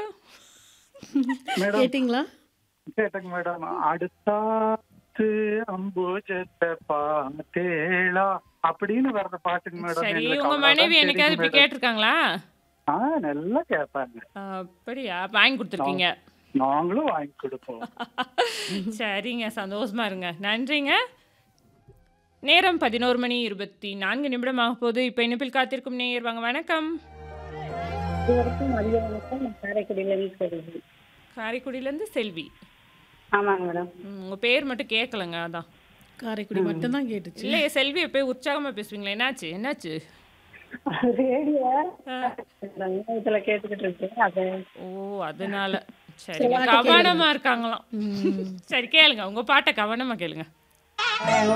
Madam கேட்டிங்களா கேட்டங்க madam அடுத்தாத்து அம்புஜத்தை பார்த்தேளா அப்படின்னு வர்ற பாட்டுங்க மேடம் சரி எங்களுக்கு உங்க அவ்வளவுதான் மனைவி என்னைக்காவது இப்படி தெரியும் மேடம். கேட்டிருக்காங்களா ஆ நல்லா கேட்பாங்க அப்படியா வாங்கி கொடுத்துருக்கீங்க நாங்களும் வாங்கி கொடுப்போம் சரிங்க சந்தோஷமா இருங்க நன்றிங்க நேரம் பதினோரு மணி இருபத்தி நான்கு நிமிடமாக போது இப்போ இணைப்பில் காத்திருக்கும் நேயர் வாங்க வணக்கம் இதுவரைக்கும் மதிய வணக்கம் நான் காரைக்குடியிலேருந்து சொல்லுவேன் காரைக்குடியிலேருந்து செல்வி ஆமாங்க மேடம் ம், உங்க பேர் மட்டும் கேட்கலங்க அதான் காரைக்குடி மட்டும்தான் கேட்டுச்சு இல்லையே செல்வி எப்பயும் உற்சாகமா பேசுவீங்களா என்னாச்சு என்னாச்சு ரேடியோ ஆ. இதில் கேட்டுக்கிட்டு இருக்கேன் அது ஓ அதனால சரி கவனமா இருக்காங்களாம் சரி கேளுங்க உங்க பாட்டை கவனமா கேளுங்க ஆ,